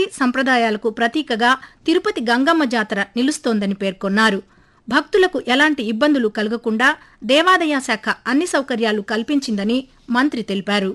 భక్తి సంప్రదాయాలకు ప్రతీకగా తిరుపతి గంగమ్మ జాతర నిలుస్తోందని పేర్కొన్నారు భక్తులకు ఎలాంటి ఇబ్బందులు కలగకుండా దేవాదాయ శాఖ అన్ని సౌకర్యాలు కల్పించిందని మంత్రి తెలిపారు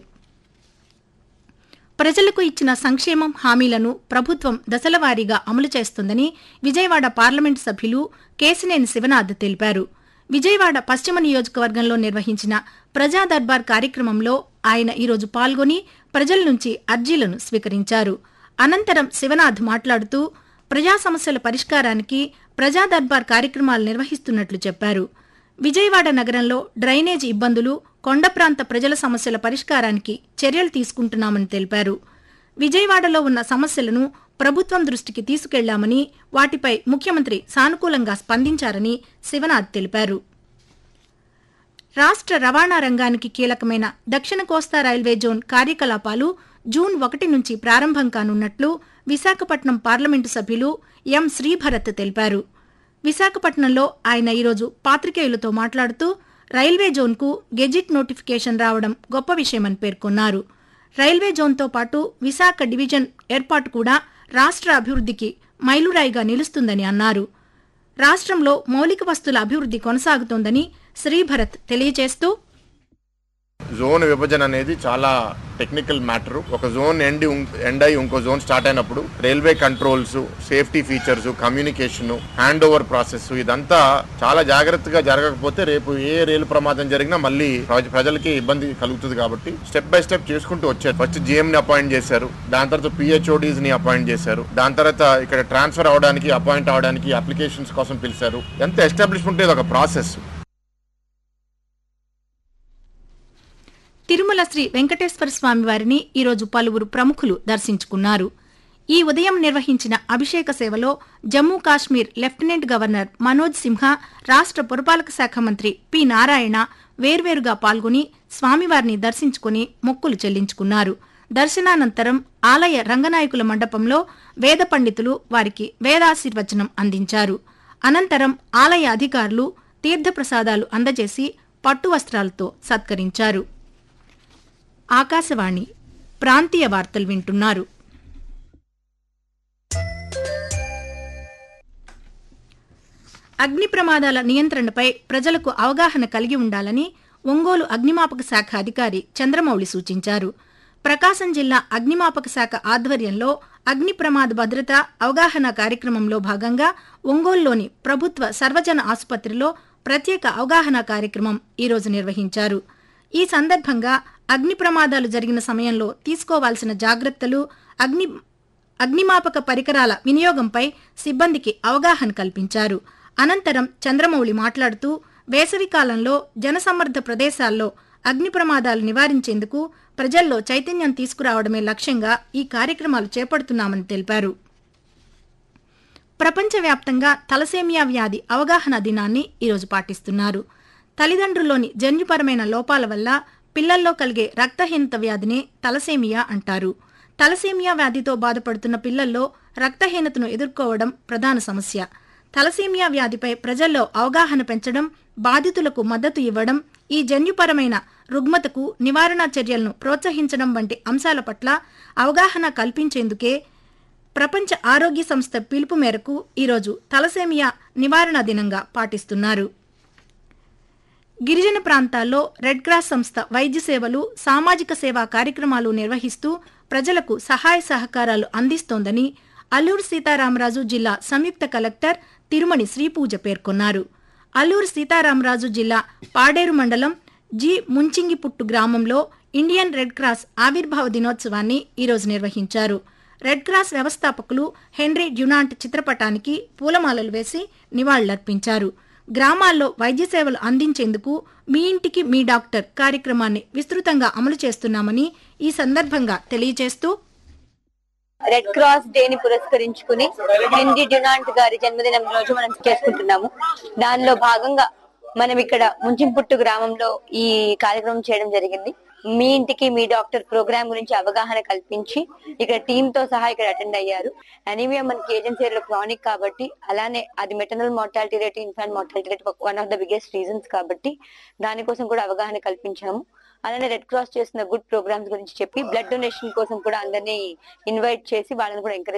ప్రజలకు ఇచ్చిన సంక్షేమం హామీలను ప్రభుత్వం దశలవారీగా అమలు చేస్తుందని విజయవాడ పార్లమెంటు సభ్యులు కేసినేని శివనాథ్ తెలిపారు విజయవాడ పశ్చిమ నియోజకవర్గంలో నిర్వహించిన ప్రజా దర్బార్ కార్యక్రమంలో ఆయన ఈరోజు పాల్గొని ప్రజల నుంచి అర్జీలను స్వీకరించారు అనంతరం శివనాథ్ మాట్లాడుతూ ప్రజా సమస్యల పరిష్కారానికి ప్రజా దర్బార్ కార్యక్రమాలు నిర్వహిస్తున్నట్లు చెప్పారు విజయవాడ నగరంలో డ్రైనేజ్ ఇబ్బందులు కొండ ప్రాంత ప్రజల సమస్యల పరిష్కారానికి చర్యలు తీసుకుంటున్నామని తెలిపారు విజయవాడలో ఉన్న సమస్యలను ప్రభుత్వం దృష్టికి తీసుకెళ్లామని వాటిపై ముఖ్యమంత్రి సానుకూలంగా స్పందించారని శివనాథ్ తెలిపారు రాష్ట్ర రవాణా రంగానికి కీలకమైన దక్షిణ కోస్తా రైల్వే జోన్ కార్యకలాపాలు జూన్ ఒకటి నుంచి ప్రారంభం కానున్నట్లు విశాఖపట్నం పార్లమెంటు సభ్యులు ఎం శ్రీభరత్ తెలిపారు విశాఖపట్నంలో ఆయన ఈరోజు పాత్రికేయులతో మాట్లాడుతూ రైల్వే జోన్కు గెజిట్ నోటిఫికేషన్ రావడం గొప్ప విషయమని పేర్కొన్నారు రైల్వే జోన్తో పాటు విశాఖ డివిజన్ ఏర్పాటు కూడా రాష్ట్ర అభివృద్ధికి మైలురాయిగా నిలుస్తుందని అన్నారు రాష్ట్రంలో మౌలిక వస్తుల అభివృద్ధి కొనసాగుతోందని శ్రీభరత్ తెలియజేస్తూ జోన్ విభజన అనేది చాలా టెక్నికల్ మ్యాటర్ ఒక జోన్ ఎండ్ ఎండ్ అయి ఇంకో జోన్ స్టార్ట్ అయినప్పుడు railway controls safety features communication hand over process ఇదంతా చాలా జాగ్రత్తగా జరగకపోతే రేపు ఏ రైలు ప్రమాదం జరిగినా మళ్ళీ ప్రజ- ప్రజలకి ఇబ్బంది కలుగుతుంది కాబట్టి స్టెప్ బై స్టెప్ చేసుకుంటూ వచ్చారు ఫస్ట్ జిఎం ని అపాయింట్ చేశారు దాని తర్వాత పిహెచ్ఓడీస్ ని అపాయింట్ చేశారు దాని తర్వాత ఇక్కడ ట్రాన్స్ఫర్ అవడానికి అపాయింట్ అవడానికి అప్లికేషన్స్ కోసం పిలిచారు ఎంత ఎస్టాబ్లిష్మెంట్ ఇది ఒక ప్రాసెస్ తిరుమల శ్రీ వెంకటేశ్వర స్వామి వారిని ఈరోజు పలువురు ప్రముఖులు దర్శించుకున్నారు ఈ ఉదయం నిర్వహించిన అభిషేక సేవలో జమ్మూ కాశ్మీర్ లెఫ్టినెంట్ గవర్నర్ మనోజ్ సిన్హా రాష్ట్ర పురపాలక శాఖ మంత్రి పి నారాయణ వేర్వేరుగా పాల్గొని స్వామివారిని దర్శించుకుని మొక్కులు చెల్లించుకున్నారు దర్శనానంతరం ఆలయ రంగనాయకుల మండపంలో వేద పండితులు వారికి వేదాశీర్వచనం అందించారు అనంతరం ఆలయ అధికారులు తీర్థప్రసాదాలు అందజేసి పట్టు వస్త్రాలతో సత్కరించారు ఆకాశవాణి ప్రాంతీయ వార్తలు వింటున్నారు అగ్ని ప్రమాదాల నియంత్రణపై ప్రజలకు అవగాహన కలిగి ఉండాలని ఒంగోలు అగ్నిమాపక శాఖ అధికారి చంద్రమౌళి సూచించారు ప్రకాశం జిల్లా అగ్నిమాపక శాఖ ఆధ్వర్యంలో అగ్ని ప్రమాద భద్రత అవగాహన కార్యక్రమంలో భాగంగా ఒంగోలులోని ప్రభుత్వ సర్వజన ఆసుపత్రిలో ప్రత్యేక అవగాహన కార్యక్రమం ఈరోజు నిర్వహించారు ఈ సందర్భంగా అగ్ని ప్రమాదాలు జరిగిన సమయంలో తీసుకోవాల్సిన జాగ్రత్తలు అగ్ని అగ్నిమాపక పరికరాల వినియోగంపై సిబ్బందికి అవగాహన కల్పించారు అనంతరం చంద్రమౌళి మాట్లాడుతూ వేసవికాలంలో జనసమ్మర్ద ప్రదేశాల్లో అగ్ని ప్రమాదాలు నివారించేందుకు ప్రజల్లో చైతన్యం తీసుకురావడమే లక్ష్యంగా ఈ కార్యక్రమాలు చేపడుతున్నామని తెలిపారు ప్రపంచవ్యాప్తంగా తలసేమియా వ్యాధి అవగాహన దినాన్ని ఈరోజు పాటిస్తున్నారు తల్లిదండ్రుల్లోని జన్యుపరమైన లోపాల వల్ల పిల్లల్లో కలిగే రక్తహీనత వ్యాధినే తలసేమియా అంటారు తలసేమియా వ్యాధితో బాధపడుతున్న పిల్లల్లో రక్తహీనతను ఎదుర్కోవడం ప్రధాన సమస్య తలసేమియా వ్యాధిపై ప్రజల్లో అవగాహన పెంచడం బాధితులకు మద్దతు ఇవ్వడం ఈ జన్యుపరమైన రుగ్మతకు నివారణ చర్యలను ప్రోత్సహించడం వంటి అంశాల పట్ల అవగాహన కల్పించేందుకే ప్రపంచ ఆరోగ్య సంస్థ పిలుపు మేరకు ఈరోజు తలసేమియా నివారణ దినంగా పాటిస్తున్నారు గిరిజన ప్రాంతాల్లో రెడ్ క్రాస్ సంస్థ వైద్య సేవలు సామాజిక సేవా కార్యక్రమాలు నిర్వహిస్తూ ప్రజలకు సహాయ సహకారాలు అందిస్తోందని అల్లూరు సీతారామరాజు జిల్లా సంయుక్త కలెక్టర్ తిరుమణి శ్రీపూజ పేర్కొన్నారు అల్లూరు సీతారామరాజు జిల్లా పాడేరు మండలం జి ముంచింగిపుట్టు గ్రామంలో ఇండియన్ రెడ్ క్రాస్ ఆవిర్భావ దినోత్సవాన్ని ఈరోజు నిర్వహించారు రెడ్ క్రాస్ వ్యవస్థాపకులు హెన్రీ డ్యునాంట్ చిత్రపటానికి పూలమాలలు వేసి నివాళులర్పించారు గ్రామాల్లో వైద్య సేవలు అందించేందుకు మీ ఇంటికి మీ డాక్టర్ కార్యక్రమాన్ని విస్తృతంగా అమలు చేస్తున్నామని ఈ సందర్భంగా తెలియజేస్తూ రెడ్ క్రాస్ డే ని పురస్కరించుకుని హెన్రీ డ్యునాంట్ గారి జన్మదినం రోజు మనం చేసుకుంటున్నాము దానిలో భాగంగా మనం ఇక్కడ ముంచింపుట్టు గ్రామంలో ఈ కార్యక్రమం చేయడం జరిగింది మీ ఇంటికి మీ డాక్టర్ ప్రోగ్రామ్ గురించి అవగాహన కల్పించి ఇక్కడ టీమ్ తో సహా ఇక్కడ అటెండ్ అయ్యారు అనీమియా మనకి ఏజెన్సీలో క్రానిక్ కాబట్టి అలానే అది maternal mortality rate infant mortality rate one of the biggest reasons కాబట్టి దానికోసం కూడా అవగాహన కల్పించాము అలానే రెడ్ క్రాస్ చేసిన గుడ్ ప్రోగ్రామ్స్ గురించి చెప్పి బ్లడ్ డొనేషన్ కోసం కూడా అందరినీ ఇన్వైట్ చేసి వాళ్ళని కూడా ఎంకరేజ్